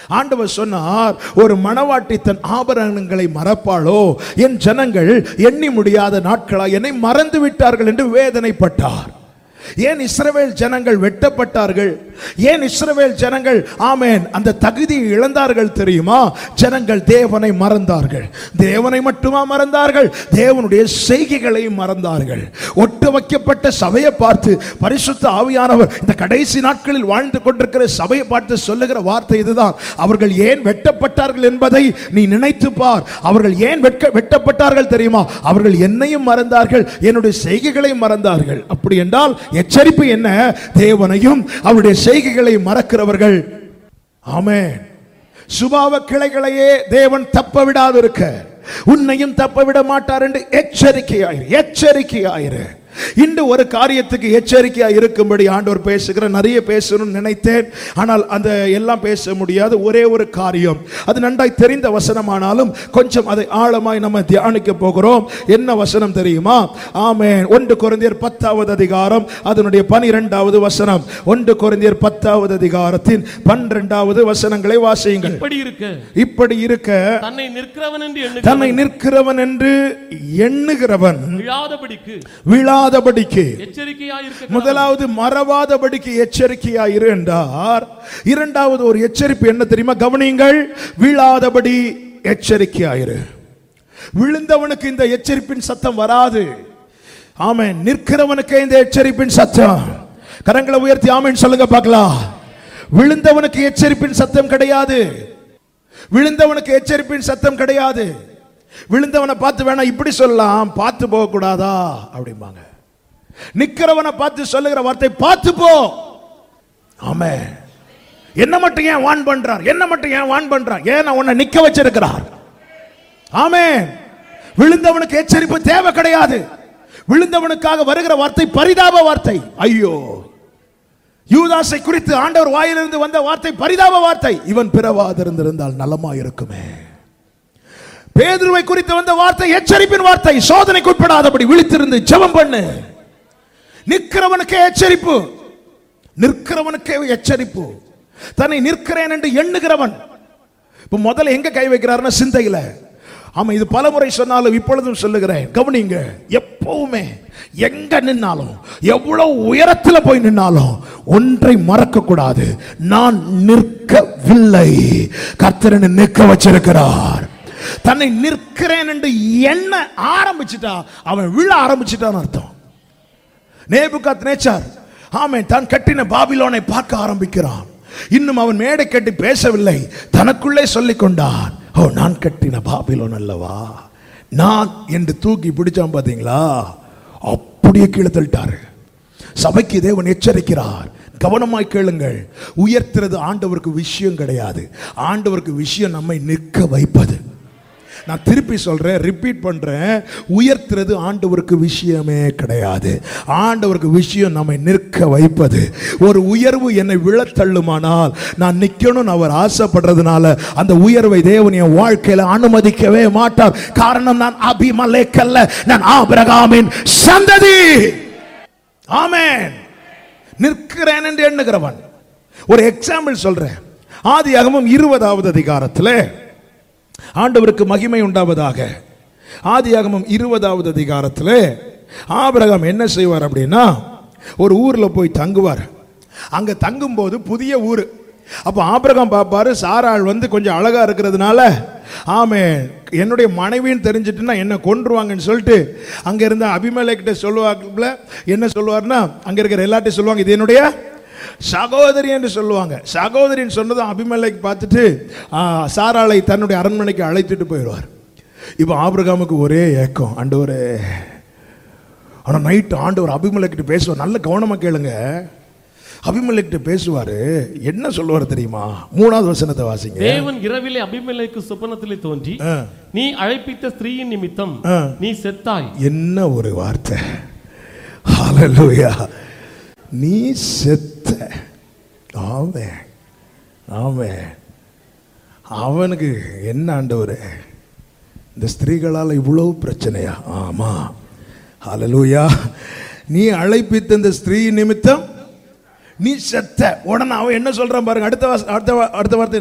ஆண்டவர் சொன்னார் ஒரு மணவாட்டி தன் ஆபரணங்களை மறப்பாளோ என் ஜனங்கள் எண்ணி முடியாத நாட்களா என்னை மறந்து விட்டார்கள் என்று வேதனைப்பட்டார் ஏன் இஸ்ரவேல் ஜனங்கள் வெட்டப்பட்டார்கள் ஏன் இஸ்ரவேல் ஜனங்கள் ஆமென் அந்த தகுதியை இழந்தார்கள் தெரியுமா ஜனங்கள் தேவனை மறந்தார்கள் தேவனை மட்டுமா மறந்தார்கள் தேவனுடைய செய்கைகளை மறந்தார்கள் ஒட்ட வைக்கப்பட்ட சபையை பார்த்து பரிசுத்த ஆவியானவர் இந்த கடைசி நாட்களில் வாழ்ந்து கொண்டிருக்கிற சபையை பார்த்து சொல்லுகிற வார்த்தை இதுதான் அவர்கள் ஏன் வெட்டப்பட்டார்கள் என்பதை நீ நினைத்து பார் அவர்கள் ஏன் வெட்க வெட்டப்பட்டார்கள் தெரியுமா அவர்கள் என்னையும் மறந்தார்கள் என்னுடைய செய்கைகளையும் மறந்தார்கள் அப்படி என்றால் எச்சரிப்பு என்ன தேவனையும் அவருடைய செய்கைகளை மறக்கிறவர்கள் ஆமென் சுபாவ கிளைகளையே தேவன் தப்ப விடாது இருக்க உன்னையும் தப்ப விட மாட்டார் என்று எச்சரிக்கையாயிரு எச்சரிக்கையாயிரு இன்று ஒரு காரியத்துக்கு எச்சரிக்கையா இருக்கும்படி ஆண்டவர் பேசுகிற நிறைய பேசணும்னு நினைத்தேன் ஆனால் அந்த எல்லாம் பேச முடியாது ஒரே ஒரு காரியம் அது நன்றாய் தெரிந்த வசனமானாலும் கொஞ்சம் அதை ஆழமாய் நம்ம தியானிக்க போகிறோம் என்ன வசனம் தெரியுமா ஆமென் ஒன்று குறைந்தியர் பத்தாவது அதிகாரம் அதனுடைய பனிரெண்டாவது வசனம் ஒன்று குறைந்தியர் பத்தாவது அதிகாரத்தின் பன்னிரெண்டாவது வசனங்களை வாசியுங்கள் இப்படி இருக்க இப்படி இருக்க தன்னை நிற்கிறவன் என்று தன்னை எண்ணுகிறவன் நிற்கிறவன் என்று எண்ணுகிறவன் விழாதபடிக்கு விழாதபடிக்கு எச்சரிக்கையாயிருக்க முதலாவது மறவாதபடிக்கு எச்சரிக்கையாயிரு என்றார் இரண்டாவது ஒரு எச்சரிப்பு என்ன தெரியுமா கவனியுங்கள் விழாதபடி எச்சரிக்கையாயிரு விழுந்தவனுக்கு இந்த எச்சரிப்பின் சத்தம் வராது ஆமென் நிற்கிறவனுக்கு இந்த எச்சரிப்பின் சத்தம் கரங்களை உயர்த்தி ஆமென் சொல்லுங்க பார்க்கலாம் விழுந்தவனுக்கு எச்சரிப்பின் சத்தம் கிடையாது விழுந்தவனுக்கு எச்சரிப்பின் சத்தம் கிடையாது விழுந்தவனை பார்த்து வேணா இப்படி சொல்லலாம் பார்த்து போக கூடாதா அப்படிம்பாங்க நிக்கிறவனை பார்த்து சொல்லுகிற வார்த்தை பார்த்து போ ஆமே என்ன மட்டும் ஏன் வான் பண்றார் என்ன மட்டும் ஏன் வான் பண்றார் ஏன் உன்னை நிக்க வச்சிருக்கிறார் ஆமே விழுந்தவனுக்கு எச்சரிப்பு தேவை கிடையாது விழுந்தவனுக்காக வருகிற வார்த்தை பரிதாப வார்த்தை ஐயோ யூதாசை குறித்து ஆண்டவர் வாயிலிருந்து வந்த வார்த்தை பரிதாப வார்த்தை இவன் பிறவாதிருந்திருந்தால் நலமா இருக்குமே பேதுருவை குறித்து வந்த வார்த்தை எச்சரிப்பின் வார்த்தை சோதனைக்கு உட்படாதபடி விழித்திருந்து ஜெபம் பண்ணு நிற்கிறவனுக்கே எச்சரிப்பு நிற்கிறவனுக்கே எச்சரிப்பு தன்னை நிற்கிறேன் என்று எண்ணுகிறவன் இப்ப முதல்ல எங்க கை வைக்கிறாருன்னா சிந்தையில ஆமா இது பலமுறை சொன்னாலும் இப்பொழுதும் சொல்லுகிறேன் கவனிங்க எப்பவுமே எங்க நின்னாலும் எவ்வளவு உயரத்துல போய் நின்னாலும் ஒன்றை மறக்க கூடாது நான் நிற்கவில்லை கர்த்தரனை நிற்க வச்சிருக்கிறார் தன்னை நிற்கிறேன் என்று எண்ண ஆரம்பிச்சிட்டா அவன் விழ ஆரம்பிச்சிட்டான்னு அர்த்தம் நேபுகாத் நேச்சார் ஆமென் தான் கட்டின பாபிலோனை பார்க்க ஆரம்பிக்கிறான் இன்னும் அவன் மேடை கட்டி பேசவில்லை தனக்குள்ளே சொல்லிக் கொண்டான் ஓ நான் கட்டின பாபிலோன் அல்லவா நான் என்று தூக்கி பிடிச்சான் பாத்தீங்களா அப்படியே கீழே தள்ளிட்டாரு சபைக்கு தேவன் எச்சரிக்கிறார் கவனமாய் கேளுங்கள் உயர்த்துறது ஆண்டவருக்கு விஷயம் கிடையாது ஆண்டவருக்கு விஷயம் நம்மை நிற்க வைப்பது நான் திருப்பி சொல்றேன் ரிப்பீட் பண்றேன் உயர்த்துறது ஆண்டவருக்கு விஷயமே கிடையாது ஆண்டவருக்கு விஷயம் நம்மை நிற்க வைப்பது ஒரு உயர்வு என்னை விழத்தள்ளுமானால் நான் நிக்கணும்னு அவர் ஆசைப்படுறதுனால அந்த உயர்வை தேவன் என் வாழ்க்கையில அனுமதிக்கவே மாட்டார் காரணம் நான் அபிமலேக்கல்ல நான் ஆபிரகாமின் சந்ததி ஆமென் நிற்கிறேன் என்று எண்ணுகிறவன் ஒரு எக்ஸாம்பிள் சொல்றேன் ஆதி அகமும் இருபதாவது அதிகாரத்தில் ஆண்டவருக்கு மகிமை உண்டாவதாக ஆதியாகமம் இருபதாவது அதிகாரத்தில் ஆபிரகாம் என்ன செய்வார் அப்படின்னா ஒரு ஊர்ல போய் தங்குவார் அங்க தங்கும்போது புதிய ஊர் அப்போ ஆபிரகாம் பார்ப்பாரு சாராள் வந்து கொஞ்சம் அழகா இருக்கிறதுனால ஆமே என்னுடைய மனைவின்னு தெரிஞ்சிட்டுன்னா என்ன கொன்றுவாங்கன்னு சொல்லிட்டு அங்க இருந்த அபிமேலைக்கிட்ட சொல்லுவாங்கல்ல என்ன சொல்லுவார்னா அங்க இருக்கிற எல்லாத்தையும் சொல்லுவாங்க இது என்னுடைய சகோதரி என்று சொல்லுவாங்க சகோதரின்னு சொன்னதும் அபிமலைக்கு பார்த்துட்டு ஆ, சாராளை தன்னுடைய அரண்மனைக்கு அழைத்துட்டு போயிடுவார் இப்போ ஆபிரகாமுக்கு ஒரே ஏக்கம் ஆண்டவரே ஆனால் நைட்டு ஆண்டவர் அபிமலைக்கிட்ட பேசுவார் நல்ல கவனமாக கேளுங்க அபிமலைக்கிட்ட பேசுவார் என்ன சொல்லுவார் தெரியுமா மூணாவது வசனத்தை வாசிங்க தேவன் இரவிலே அபிமெலேக்கு சொப்பனத்திலே தோன்றி ஆ. நீ அழைப்பித்த ஸ்திரீயின் நிமித்தம் ஆ. நீ செத்தாய் என்ன ஒரு வார்த்தை ஹalleluya நீ செத்த ஆமே ஆமே அவனுக்கு என்ன ஆண்டவரே இந்த ஸ்திரீகளால் இவ்வளவு பிரச்சனையா ஆமா ஹalleluya நீ அழைப்பித்த இந்த ஸ்திரீ நிமித்தம் நீ செத்த உடனே அவன் என்ன சொல்றான் பாருங்க அடுத்த வாச- அடுத்த வா- அடுத்த வார்த்தை